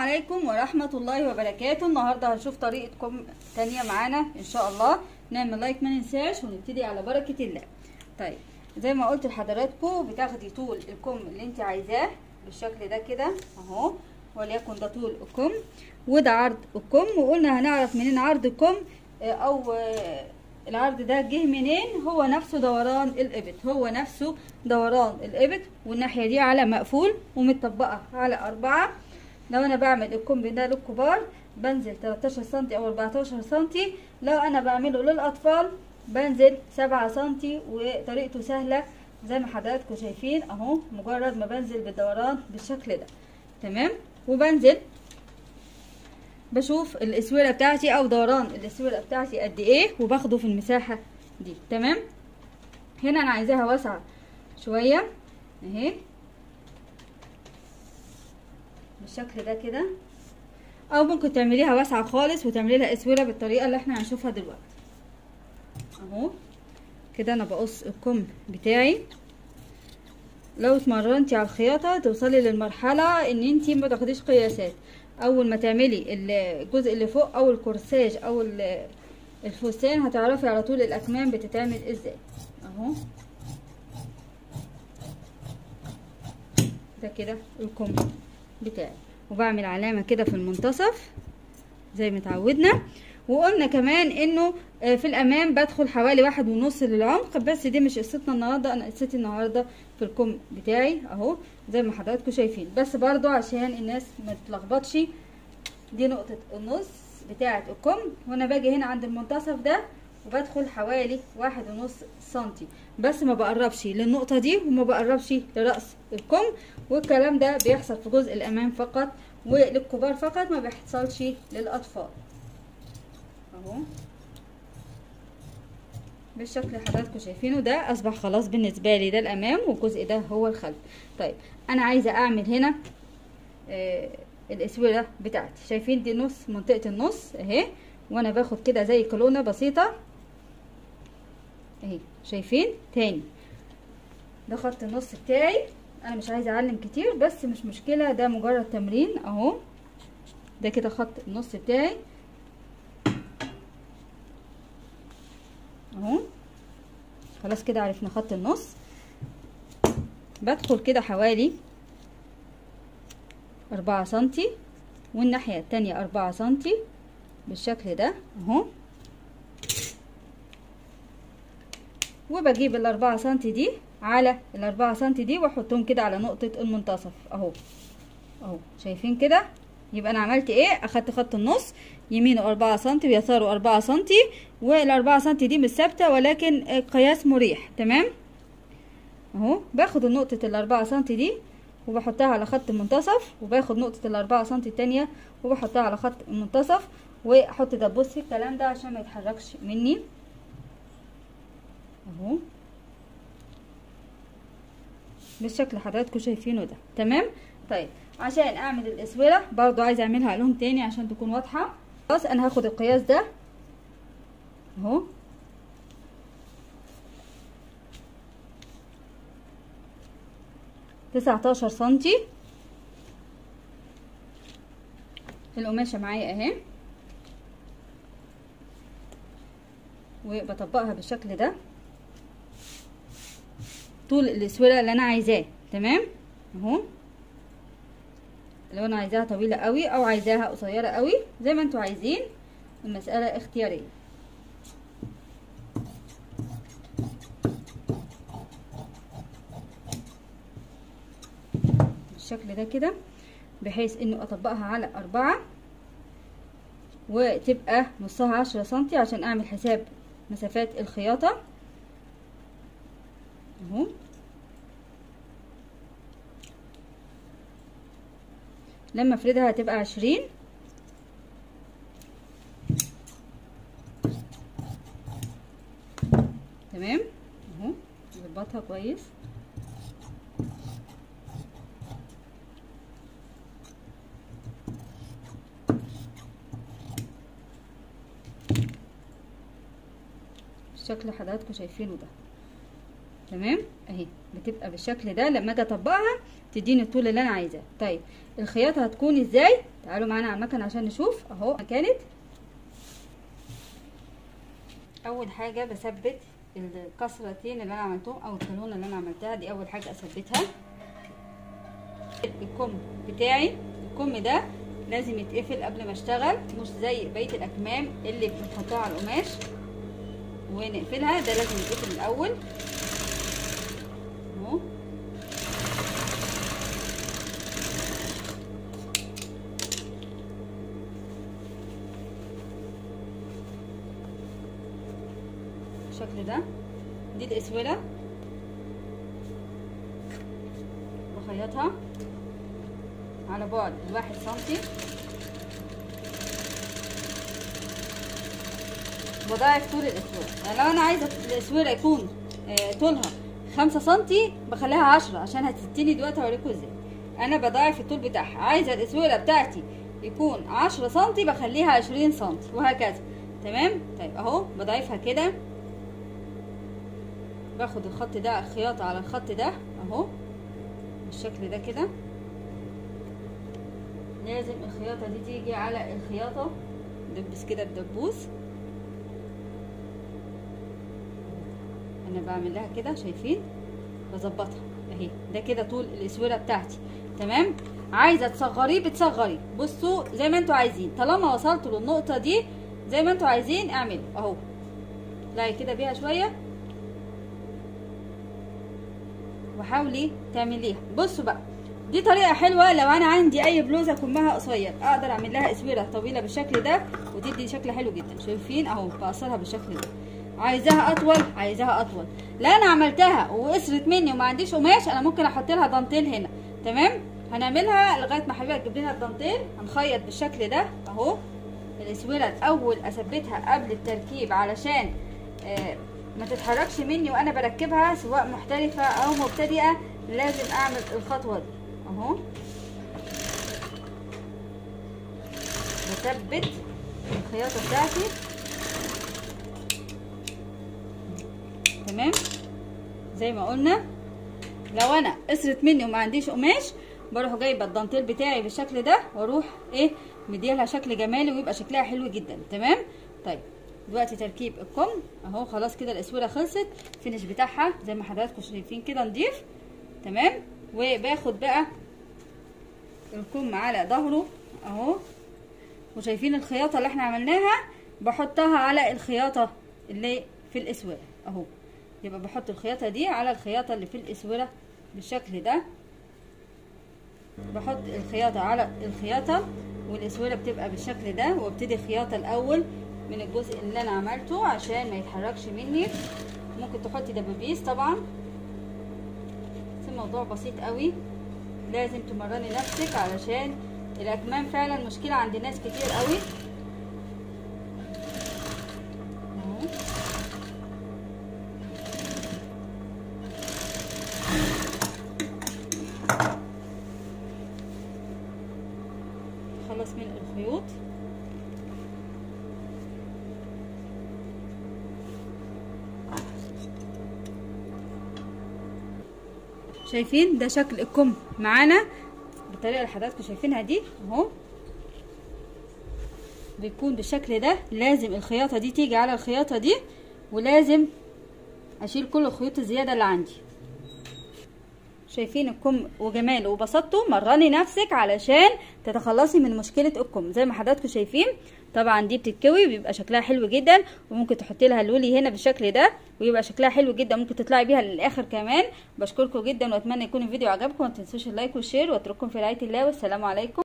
عليكم ورحمة الله وبركاته النهاردة هنشوف طريقة تانية معانا ان شاء الله نعمل لايك ما ننساش ونبتدي على بركة الله طيب زي ما قلت لحضراتكم بتاخدي طول الكم اللي انت عايزاه بالشكل ده كده اهو وليكن ده طول الكم وده عرض الكم وقلنا هنعرف منين عرض الكم آه، او آه، العرض ده جه منين هو نفسه دوران الابط هو نفسه دوران الابط والناحيه دي على مقفول ومتطبقه على أربعة لو انا بعمل الكم ده للكبار بنزل 13 سنتي او 14 سنتي لو انا بعمله للاطفال بنزل 7 سنتي وطريقته سهله زي ما حضراتكم شايفين اهو مجرد ما بنزل بالدوران بالشكل ده تمام وبنزل بشوف الاسوره بتاعتي او دوران الاسوره بتاعتي قد ايه وباخده في المساحه دي تمام هنا انا عايزاها واسعه شويه اهي بالشكل ده كده او ممكن تعمليها واسعه خالص وتعملي لها اسوره بالطريقه اللي احنا هنشوفها دلوقتي اهو كده انا بقص الكم بتاعي لو اتمرنتي على الخياطه توصلي للمرحله ان انتي ما تاخديش قياسات اول ما تعملي الجزء اللي فوق او الكورساج او الفستان هتعرفي على طول الاكمام بتتعمل ازاي اهو ده كده الكم بتاعي وبعمل علامه كده في المنتصف زي ما اتعودنا وقلنا كمان انه في الامام بدخل حوالي واحد ونص للعمق بس دي مش قصتنا النهارده انا قصتي النهارده في الكم بتاعي اهو زي ما حضراتكم شايفين بس برضو عشان الناس ما تتلخبطش دي نقطه النص بتاعه الكم وانا باجي هنا عند المنتصف ده وبدخل حوالي واحد ونص سنتي بس ما بقربش للنقطه دي وما بقربش لراس الكم والكلام ده بيحصل في جزء الامام فقط وللكبار فقط ما بيحصلش للاطفال اهو بالشكل اللي حضراتكم شايفينه ده اصبح خلاص بالنسبه لي ده الامام والجزء ده هو الخلف طيب انا عايزه اعمل هنا آه الاسوره بتاعتي شايفين دي نص منطقه النص اهي وانا باخد كده زي كولونه بسيطه اهي شايفين تاني ده خط النص بتاعي انا مش عايزه اعلم كتير بس مش مشكله ده مجرد تمرين اهو ده كده خط النص بتاعي اهو خلاص كده عرفنا خط النص بدخل كده حوالي أربعة سنتي والناحية التانية أربعة سنتي بالشكل ده اهو وبجيب الأربعة سنتي دي على الأربعة سنتي دي واحطهم كده على نقطة المنتصف اهو اهو شايفين كده يبقى انا عملت ايه اخدت خط النص يمينه أربعة سنتي ويساره أربعة سنتي والأربعة سنتي دي مش ثابتة ولكن قياس مريح تمام اهو باخد النقطة الأربعة سنتي دي وبحطها على خط المنتصف وباخد نقطة الأربعة سنتي التانية وبحطها على خط المنتصف واحط دبوس في الكلام ده عشان ما يتحركش مني اهو بالشكل اللي حضراتكم شايفينه ده تمام طيب عشان اعمل الاسوره برضو عايزه اعملها لون تاني عشان تكون واضحه خلاص انا هاخد القياس ده اهو تسعتاشر سنتي القماشه معايا اهي وبطبقها بالشكل ده طول الاسوره اللي انا عايزاه تمام اهو لو انا عايزاها طويله قوي او عايزاها قصيره قوي زي ما انتوا عايزين المساله اختياريه بالشكل ده كده بحيث انه اطبقها على اربعة وتبقى نصها عشرة سنتي عشان اعمل حساب مسافات الخياطة اهو لما افردها هتبقى عشرين تمام اهو نظبطها كويس بالشكل حضراتكم شايفينه ده تمام اهي بتبقى بالشكل ده لما اجي اطبقها تديني الطول اللي انا عايزاه طيب الخياطه هتكون ازاي تعالوا معانا على المكنه عشان نشوف اهو كانت اول حاجه بثبت الكسرتين اللي انا عملتهم او الكالونه اللي انا عملتها دي اول حاجه اثبتها الكم بتاعي الكم ده لازم يتقفل قبل ما اشتغل مش زي بقيه الاكمام اللي بنحطها على القماش ونقفلها ده لازم يتقفل الاول اهو بالشكل ده دي الاسوره بخيطها على بعد الواحد سنتي بضاعف طول الاسوره يعني لو انا عايزه الاسوره يكون آه طولها خمسة سنتي بخليها عشرة عشان هتديني دلوقتي اوريكم ازاي انا بضاعف الطول بتاعها عايزه الاسوره بتاعتي يكون عشرة سنتي بخليها عشرين سنتي وهكذا تمام طيب اهو بضاعفها كده باخد الخط ده الخياطة على الخط ده اهو بالشكل ده كده لازم الخياطة دي تيجي على الخياطة دبس كده الدبوس انا بعمل لها كده شايفين بظبطها اهي ده كده طول الاسوره بتاعتي تمام عايزه تصغريه بتصغريه بصوا زي ما انتوا عايزين طالما وصلتوا للنقطه دي زي ما انتوا عايزين اعملوا اهو طلعي كده بيها شويه وحاولي تعمليها بصوا بقى دي طريقه حلوه لو انا عندي اي بلوزه كمها قصير اقدر اعمل لها اسوره طويله بالشكل ده وتدي شكل حلو جدا شايفين اهو بقصرها بالشكل ده عايزاها اطول عايزاها اطول لا انا عملتها وقصرت مني وما عنديش قماش انا ممكن احط لها دانتيل هنا تمام هنعملها لغايه ما حبيبه تجيب لنا الدانتيل هنخيط بالشكل ده اهو الاسوره الاول اثبتها قبل التركيب علشان آه ما تتحركش مني وانا بركبها سواء محترفه او مبتدئه لازم اعمل الخطوه دي اهو بثبت الخياطه بتاعتي تمام زي ما قلنا لو انا قصرت مني وما عنديش قماش بروح جايبه الدانتيل بتاعي بالشكل ده واروح ايه مديلها شكل جمالي ويبقى شكلها حلو جدا تمام طيب دلوقتي تركيب الكم اهو خلاص كده الاسوره خلصت الفينش بتاعها زي ما حضراتكم شايفين كده نضيف تمام وباخد بقى الكم على ظهره اهو وشايفين الخياطه اللي احنا عملناها بحطها على الخياطه اللي في الاسوره اهو يبقى بحط الخياطه دي على الخياطه اللي في الاسوره بالشكل ده بحط الخياطه على الخياطه والاسوره بتبقى بالشكل ده وابتدي خياطه الاول من الجزء اللي انا عملته عشان ما يتحركش مني ممكن تحطي دبابيس طبعا بس الموضوع بسيط قوي لازم تمرني نفسك علشان الاكمام فعلا مشكله عند ناس كتير قوي خلص من الخيوط شايفين ده شكل الكم معانا بالطريقه اللي حضراتكم شايفينها دي اهو بيكون بالشكل ده لازم الخياطه دي تيجي على الخياطه دي ولازم اشيل كل الخيوط الزياده اللي عندي شايفين الكم وجماله وبساطته مرني نفسك علشان تتخلصي من مشكله الكم زي ما حضراتكم شايفين طبعا دي بتتكوي بيبقى شكلها حلو جدا وممكن تحطي لها اللولي هنا بالشكل ده ويبقى شكلها حلو جدا ممكن تطلعي بيها للاخر كمان بشكركم جدا واتمنى يكون الفيديو عجبكم ما تنسوش اللايك والشير واترككم في رعايه الله والسلام عليكم